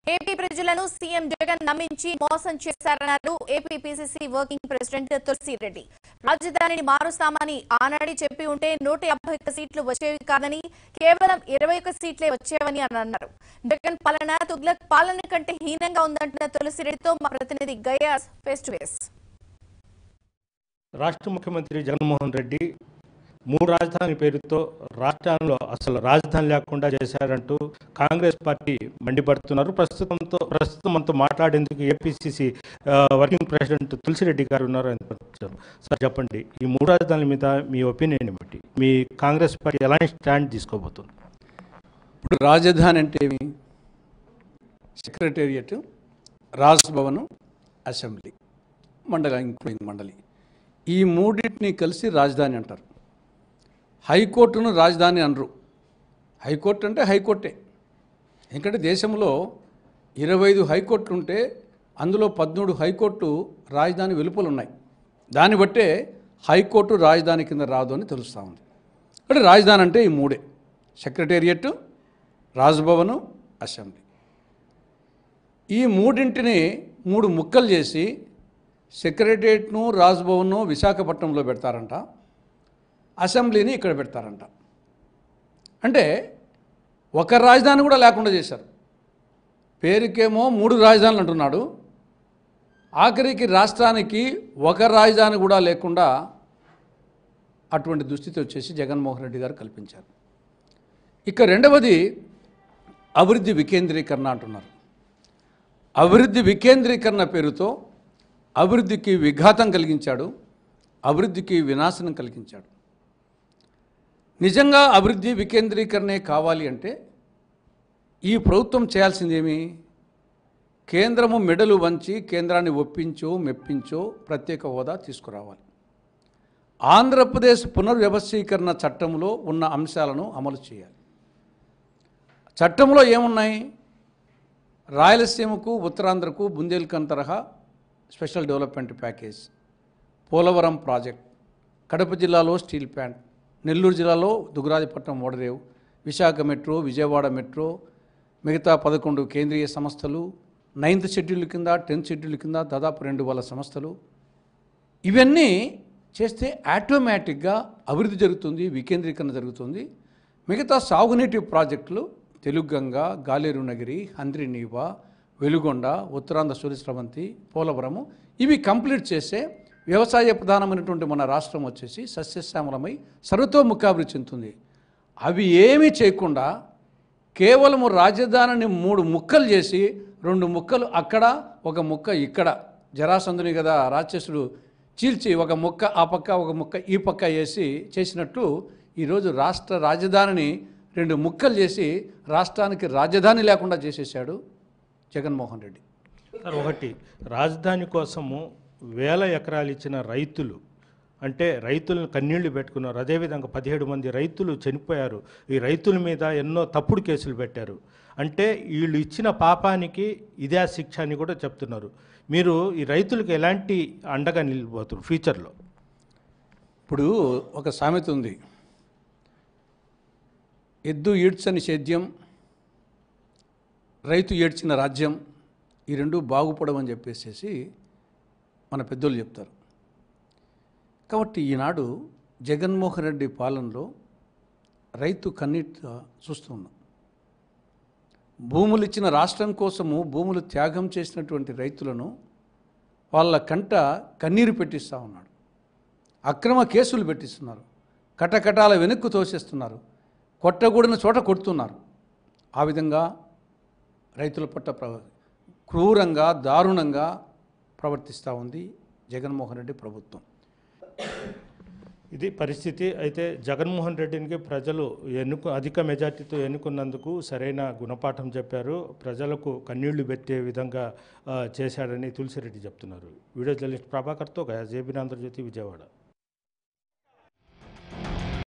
AP ప్రజలను CM Jagan నమ్మించి మోసం చేశారన్నారు AP PCC working president Tulasireddy రాజధానిని మారుస్తామని ఆనాడి చెప్పి ఉంటే నూట యాభై ఒక్క సీట్లు వచ్చేవి కాదని కేవలం ఇరవై ఒక్క సీట్లే వచ్చేవని అని అన్నారు జగన్ పాలన తుగ్లక్ పాలన కంటే హీనంగా ఉందంటున్న తులసిరెడ్డితో మా ప్రతినిధి గయాస్ ఫేస్ టు ఫేస్ రాష్ట్ర ముఖ్యమంత్రి జగన్మోహన్ రెడ్డి మూడు రాజధాని పేరుతో రాష్ట్రాల్లో అసలు రాజధాని లేకుండా చేశారంటూ కాంగ్రెస్ పార్టీ మండిపడుతున్నారు ప్రస్తుతంతో ప్రస్తుతం మనతో మాట్లాడేందుకు ఏపీసీసీ వర్కింగ్ ప్రెసిడెంట్ తులసిరెడ్డి గారు ఉన్నారు అని చెప్తున్నారు. సార్ చెప్పండి ఈ మూడు రాజధానుల మీద మీ ఒపీనియన్ ఏమిటి మీ కాంగ్రెస్ పార్టీ ఎలాంటి స్టాండ్ తీసుకోబోతుంది ఇప్పుడు రాజధాని అంటే ఏమి సెక్రటేరియట్ రాజ్భవన్ అసెంబ్లీ మండలి ఇంక్లూడింగ్ మండలి ఈ మూడింటిని కలిసి రాజధాని అంటారు హైకోర్టును రాజధాని అనరు హైకోర్టు అంటే హైకోర్టే ఎందుకంటే దేశంలో ఇరవై ఐదు హైకోర్టులు ఉంటే అందులో పద్మూడు హైకోర్టు రాజధాని వెలుపలు ఉన్నాయి దాన్ని బట్టే హైకోర్టు రాజధాని కింద రాదు అని తెలుస్తూ ఉంది అంటే రాజధాని అంటే ఈ మూడే సెక్రటేరియట్ రాజ్భవన్ అసెంబ్లీ ఈ మూడింటిని మూడు ముక్కలు చేసి సెక్రటేరియట్ను రాజ్భవన్ను విశాఖపట్నంలో పెడతారంట అసెంబ్లీని ఇక్కడ పెడతారంట అంటే ఒక రాజధాని కూడా లేకుండా చేశారు పేరుకేమో మూడు రాజధానులు అంటున్నాడు ఆఖరికి రాష్ట్రానికి ఒక రాజధాని కూడా లేకుండా అటువంటి దుస్థితి వచ్చేసి జగన్మోహన్ రెడ్డి గారు కల్పించారు ఇక రెండవది అభివృద్ధి వికేంద్రీకరణ అంటున్నారు అభివృద్ధి వికేంద్రీకరణ పేరుతో అభివృద్ధికి విఘాతం కలిగించాడు అభివృద్ధికి వినాశనం కలిగించాడు నిజంగా అభివృద్ధి వికేంద్రీకరణే కావాలి అంటే ఈ ప్రభుత్వం చేయాల్సిందేమి కేంద్రము మెడలు వంచి కేంద్రాన్ని ఒప్పించో మెప్పించో ప్రత్యేక హోదా తీసుకురావాలి ఆంధ్రప్రదేశ్ పునర్వ్యవస్థీకరణ చట్టంలో ఉన్న అంశాలను అమలు చేయాలి చట్టంలో ఏమున్నాయి రాయలసీమకు ఉత్తరాంధ్రకు బుందేల్ఖండ్ తరహా special development package Polavaram project Kadapa జిల్లాలో స్టీల్ ప్లాంట్ నెల్లూరు జిల్లాలో దుగ్గరాజపట్నం ఓడరేవు విశాఖ మెట్రో విజయవాడ మెట్రో మిగతా పదకొండు కేంద్రీయ సంస్థలు నైన్త్ షెడ్యూల్ కింద టెన్త్ షెడ్యూల్ కింద దాదాపు రెండు వేల సంస్థలు ఇవన్నీ చేస్తే ఆటోమేటిక్గా అభివృద్ధి జరుగుతుంది వికేంద్రీకరణ జరుగుతుంది మిగతా సాగునీటి ప్రాజెక్టులు తెలుగంగ గాలేరు నగిరి హంద్రినీవా వెలుగొండ ఉత్తరాంధ్ర సూర్యస్రవంతి పోలవరము ఇవి కంప్లీట్ చేస్తే వ్యవసాయ ప్రధానమైనటువంటి మన రాష్ట్రం వచ్చేసి సస్యశ్యామలమై సర్వతోముఖాభివృద్ధి చెందుతుంది అవి ఏమీ చేయకుండా కేవలము రాజధానిని మూడు ముక్కలు చేసి రెండు ముక్కలు అక్కడ ఒక ముక్క ఇక్కడ జరాసంధుని కదా రాక్షసుడు చీల్చి ఒక ముక్క ఆ పక్క ఒక ముక్క ఈ పక్క వేసి చేసినట్టు ఈరోజు రాష్ట్ర రాజధానిని రెండు ముక్కలు చేసి రాష్ట్రానికి రాజధాని లేకుండా చేసేసాడు జగన్మోహన్ రెడ్డి సార్ ఒకటి రాజధాని కోసము వేల ఎకరాలు ఇచ్చిన రైతులు అంటే రైతులను కన్నీళ్లు పెట్టుకున్నారు అదేవిధంగా పదిహేడు మంది రైతులు చనిపోయారు ఈ రైతుల మీద ఎన్నో తప్పుడు కేసులు పెట్టారు అంటే వీళ్ళు ఇచ్చిన పాపానికి ఇదే శిక్ష అని కూడా చెప్తున్నారు మీరు ఈ రైతులకు ఎలాంటి అండగా నిలిపోతారు ఫ్యూచర్లో ఇప్పుడు ఒక సామెత ఉంది ఎద్దు ఈడ్చని సేద్యం రైతు ఏడ్చిన రాజ్యం ఈ రెండు బాగుపడమని చెప్పేసేసి మన పెద్దోళ్ళు చెప్తారు కాబట్టి ఈనాడు జగన్మోహన్ రెడ్డి పాలనలో రైతు కన్నీట చూస్తున్నాం భూములు ఇచ్చిన రాష్ట్రం కోసము భూములు త్యాగం చేసినటువంటి రైతులను వాళ్ళ కంట కన్నీరు పెట్టిస్తూ ఉన్నాడు అక్రమ కేసులు పెట్టిస్తున్నారు కటకటాల వెనక్కు తోసేస్తున్నారు కొట్టగూడిన చోట కొడుతున్నారు ఆ విధంగా రైతుల పట్ల ప్ర క్రూరంగా దారుణంగా ప్రవర్తిస్తూ ఉంది జగన్మోహన్ రెడ్డి ప్రభుత్వం ఇది పరిస్థితి అయితే జగన్మోహన్ రెడ్డికి ప్రజలు ఎన్నుకు అధిక మెజార్టీతో ఎన్నుకున్నందుకు సరైన గుణపాఠం చెప్పారు ప్రజలకు కన్నీళ్లు పెట్టే విధంగా ఆ, చేశాడని తులసిరెడ్డి చెప్తున్నారు వీడియో జర్నలిస్ట్ ప్రభాకర్తో జేబీ ఆంధ్రజ్యోతి విజయవాడ